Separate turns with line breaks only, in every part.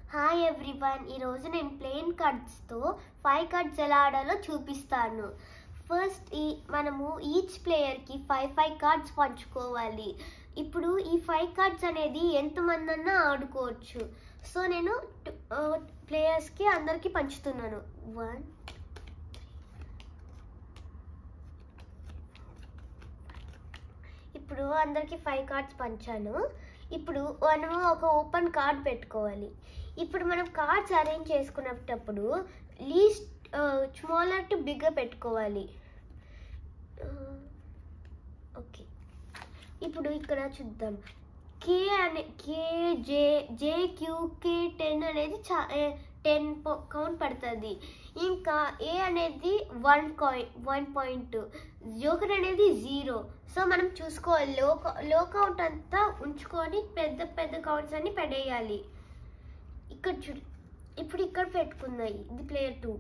hi everyone ఈరోజు నేను plane కార్డ్స్తో five cards ఎలా ఆడాలో చూపిస్తాను ఫస్ట్ ఈ మనము ఈచ్ ప్లేయర్కి ఫైవ్ ఫైవ్ కార్డ్స్ పంచుకోవాలి ఇప్పుడు ఈ ఫైవ్ కార్డ్స్ అనేది ఎంతమంది అన్నా ఆడుకోవచ్చు సో నేను ప్లేయర్స్కి అందరికీ పంచుతున్నాను వన్ ఇప్పుడు అందరికి ఫైవ్ కార్డ్స్ పంచాను ఇప్పుడు మనము ఒక ఓపెన్ కార్డ్ పెట్టుకోవాలి ఇప్పుడు మనం కార్డ్స్ అరేంజ్ చేసుకునేటప్పుడు లీస్ట్ స్మాలర్ టు బిగ్గర్ పెట్టుకోవాలి ఓకే ఇప్పుడు ఇక్కడ చూద్దాం కే అనే కే జే జే క్యూ కే టెన్ అనేది చా టెన్ కౌంట్ పడుతుంది ఇంకా ఏ అనేది one coin one point joker అనేది జీరో సో మనం చూసుకోవాలి లో లో కౌంట్ అంతా ఉంచుకొని పెద్ద పెద్ద కౌంట్స్ అన్ని పెట్టేయాలి ఇక్కడ చూడు ఇప్పుడు ఇక్కడ పెట్టుకున్నాయి ఇది ప్లేయర్ టూ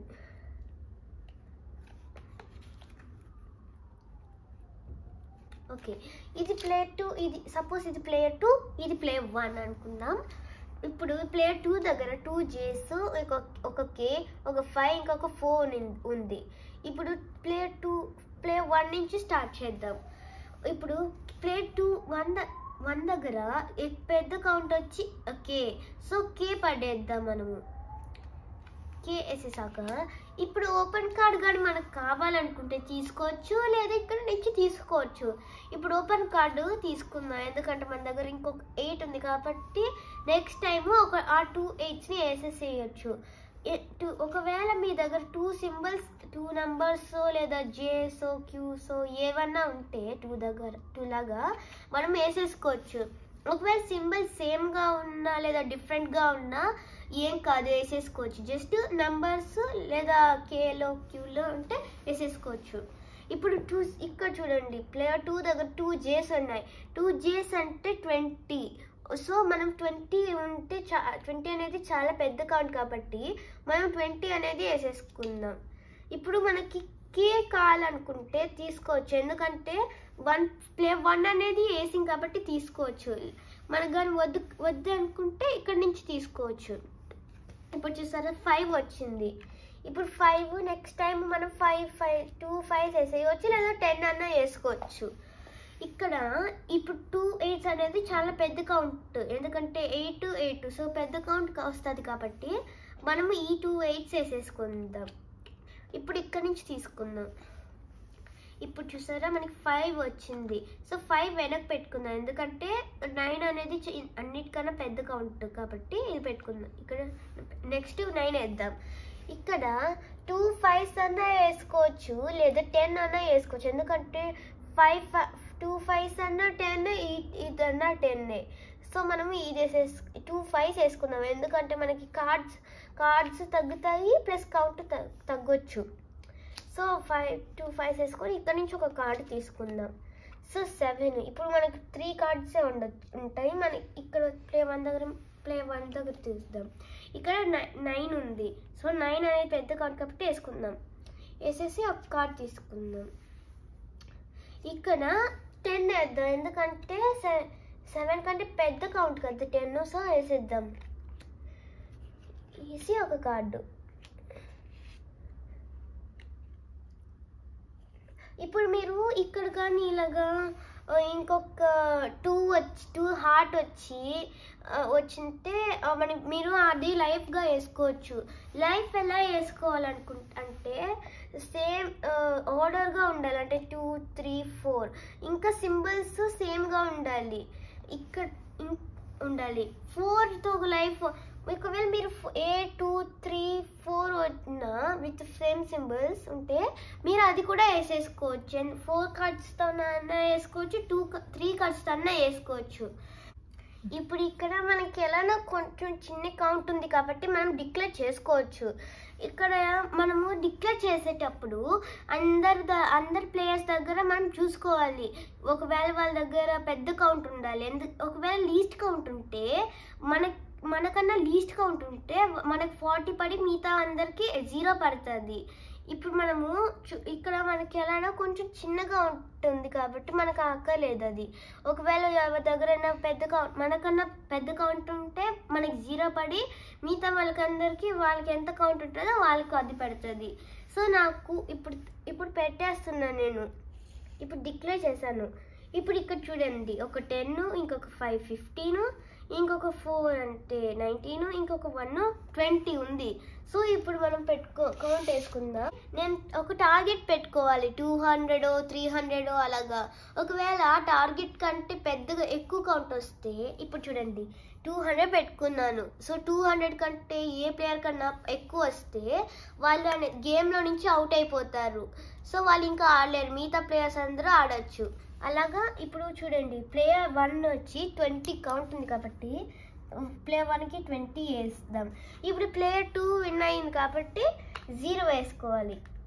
ఓకే ఇది ప్లేయర్ టూ ఇది సపోజ్ ఇది ప్లేయర్ టూ ఇది ప్లేయర్ వన్ అనుకుందాం ఇప్పుడు ప్లేయర్ టూ దగ్గర టూ జేస్ ఒక కే ఒక ఫైవ్ ఇంకొక ఫోర్ ఉంది ఇప్పుడు ప్లేయర్ టూ ప్లేయర్ వన్ నుంచి స్టార్ట్ చేద్దాం ఇప్పుడు ప్లేయర్ టూ వన్ వన్ దగ్గర పెద్ద కౌంట్ వచ్చి కే సో కే పడేద్దాం మనము కే వేసేసాక ఇప్పుడు ఓపెన్ కార్డ్ కానీ మనకు కావాలనుకుంటే తీసుకోవచ్చు లేదా ఇక్కడ నుంచి తీసుకోవచ్చు ఇప్పుడు ఓపెన్ కార్డు తీసుకుందాం ఎందుకంటే మన దగ్గర ఇంకొక ఎయిట్ ఉంది కాబట్టి నెక్స్ట్ టైం ఒక ఆ టూ ఎయిట్స్ని వేసేసేయచ్చు ఒకవేళ మీ దగ్గర టూ సింబల్స్ టూ నంబర్స్ లేదా జేసో క్యూసో ఏవన్నా ఉంటే టూ దగ్గర టూ లాగా మనం వేసేసుకోవచ్చు ఒకవేళ సింబల్ సేమ్గా ఉన్నా లేదా డిఫరెంట్గా ఉన్నా ఏం కాదు వేసేసుకోవచ్చు జస్ట్ నంబర్స్ లేదా కేలో క్యూలో ఉంటే వేసేసుకోవచ్చు ఇప్పుడు టూ ఇక్కడ చూడండి ప్లేయర్ టూ దగ్గర టూ జేస్ ఉన్నాయి టూ జేస్ అంటే ట్వంటీ సో మనం ట్వంటీ ఉంటే చా ట్వంటీ అనేది చాలా పెద్ద కౌంట్ కాబట్టి మనం ట్వంటీ అనేది వేసేసుకుందాం ఇప్పుడు మనకి కే కావాలనుకుంటే తీసుకోవచ్చు ఎందుకంటే వన్ ప్లే వన్ అనేది వేసింగ్ కాబట్టి తీసుకోవచ్చు మనకు కానీ వద్దు వద్దు అనుకుంటే ఇక్కడి నుంచి తీసుకోవచ్చు ఇప్పుడు చూసారా ఫైవ్ వచ్చింది ఇప్పుడు ఫైవ్ నెక్స్ట్ టైం మనం ఫైవ్ ఫైవ్ టూ ఫైవ్ వేసేయవచ్చు లేదా టెన్ అన్న వేసుకోవచ్చు ఇక్కడ ఇప్పుడు టూ ఎయిట్స్ అనేది చాలా పెద్ద కౌంట్ ఎందుకంటే ఎయిట్ ఎయిట్ సో పెద్ద కౌంట్ వస్తుంది కాబట్టి మనము ఈ టూ ఎయిట్స్ వేసేసుకుందాం ఇప్పుడు ఇక్కడ నుంచి తీసుకుందాం ఇప్పుడు చూసారా మనకి ఫైవ్ వచ్చింది సో ఫైవ్ వెనక్కి పెట్టుకుందాం ఎందుకంటే నైన్ అనేది అన్నిటికన్నా పెద్ద కౌంట్ కాబట్టి ఇది పెట్టుకుందాం ఇక్కడ నెక్స్ట్ నైన్ వేద్దాం ఇక్కడ టూ ఫైవ్స్ అన్నా వేసుకోవచ్చు లేదా టెన్ అన్నా వేసుకోవచ్చు ఎందుకంటే ఫైవ్ టూ ఫైవ్స్ అన్నా టెన్ ఇది అన్నా టెన్నే సో మనము ఇది వేసేస్ టూ ఫైవ్స్ వేసుకుందాం ఎందుకంటే మనకి కార్డ్స్ కార్డ్స్ తగ్గుతాయి ప్లస్ కౌంట్ తగ్గొచ్చు సో ఫైవ్ టూ ఫైవ్స్ వేసుకొని ఇక్కడ నుంచి ఒక కార్డు తీసుకుందాం సో సెవెన్ ఇప్పుడు మనకి త్రీ కార్డ్సే ఉండ ఉంటాయి మన ఇక్కడ ప్లే వన్ దగ్గర ప్లే వన్ దగ్గర తీద్దాం ఇక్కడ నైన్ ఉంది సో నైన్ అనేది పెద్ద కార్డ్ కాబట్టి వేసుకుందాం వేసేసి ఒక కార్డ్ తీసుకుందాం ఇక్కడ టెన్ వేద్దాం ఎందుకంటే సెవెన్ కంటే పెద్ద కౌంట్ కదా టెన్ సో వేసేద్దాం వేసి ఒక కార్డు ఇప్పుడు మీరు ఇక్కడ కానీ ఇలాగా ఇంకొక టూ వచ్చి టూ హార్ట్ వచ్చి వచ్చింటే మన మీరు అది లైఫ్గా వేసుకోవచ్చు లైఫ్ ఎలా వేసుకోవాలనుకుంట అంటే సేమ్ ఆర్డర్గా ఉండాలి అంటే టూ త్రీ ఫోర్ ఇంకా సింబల్స్ సేమ్గా ఉండాలి ఇక్కడ ఉండాలి ఫోర్తో ఒక లైఫ్ ఒకవేళ మీరు ఏ టూ త్రీ ఫోర్ వచ్చిన విత్ సేమ్ సింబల్స్ ఉంటే మీరు అది కూడా వేసేసుకోవచ్చు ఫోర్ కార్డ్స్తో అన్నా వేసుకోవచ్చు టూ త్రీ కార్డ్స్తో అన్నా వేసుకోవచ్చు ఇప్పుడు ఇక్కడ మనకి ఎలానో కొంచెం చిన్న కౌంట్ ఉంది కాబట్టి మనం డిక్లేర్ చేసుకోవచ్చు ఇక్కడ మనము డిక్లేర్ చేసేటప్పుడు అందరి ద అందరి ప్లేయర్స్ దగ్గర మనం చూసుకోవాలి ఒకవేళ వాళ్ళ దగ్గర పెద్ద కౌంట్ ఉండాలి ఎందు ఒకవేళ లీస్ట్ కౌంట్ ఉంటే మనకి మనకన్నా లీస్ట్ కౌంట్ ఉంటే మనకు ఫార్టీ పడి మిగతా అందరికి జీరో పడుతుంది ఇప్పుడు మనము ఇక్కడ మనకి ఎలానో కొంచెం చిన్నగా ఉంటుంది కాబట్టి మనకు అక్కర్లేదు అది ఒకవేళ ఎవరి దగ్గర పెద్ద కౌంట్ మనకన్నా పెద్ద కౌంట్ ఉంటే మనకి జీరో పడి మిగతా వాళ్ళకందరికీ వాళ్ళకి ఎంత కౌంట్ ఉంటుందో వాళ్ళకి అది పెడుతుంది సో నాకు ఇప్పుడు ఇప్పుడు పెట్టేస్తున్నాను నేను ఇప్పుడు డిక్లేర్ చేశాను ఇప్పుడు ఇక్కడ చూడండి ఒక టెన్ ఇంకొక ఫైవ్ ఫిఫ్టీన్ ఇంకొక ఫోర్ అంటే నైన్టీన్ ఇంకొక వన్ ట్వంటీ ఉంది సో ఇప్పుడు మనం పెట్టుకో కౌంట్ వేసుకుందాం నేను ఒక టార్గెట్ పెట్టుకోవాలి టూ హండ్రెడ్ త్రీ హండ్రెడ్ అలాగా ఒకవేళ టార్గెట్ కంటే పెద్దగా ఎక్కువ కౌంట్ వస్తే ఇప్పుడు చూడండి టూ హండ్రెడ్ పెట్టుకున్నాను సో టూ హండ్రెడ్ కంటే ఏ ప్లేయర్ కన్నా ఎక్కువ వస్తే వాళ్ళు అనే గేమ్లో నుంచి అవుట్ అయిపోతారు సో వాళ్ళు ఇంకా ఆడలేరు మిగతా ప్లేయర్స్ అందరూ ఆడొచ్చు అలాగా ఇప్పుడు చూడండి ప్లేయర్ వన్ వచ్చి ట్వంటీ కౌంట్ ఉంది కాబట్టి ప్లేయర్ వన్కి ట్వంటీ వేస్తాం ఇప్పుడు ప్లేయర్ టూ విన్ అయింది కాబట్టి జీరో వేసుకోవాలి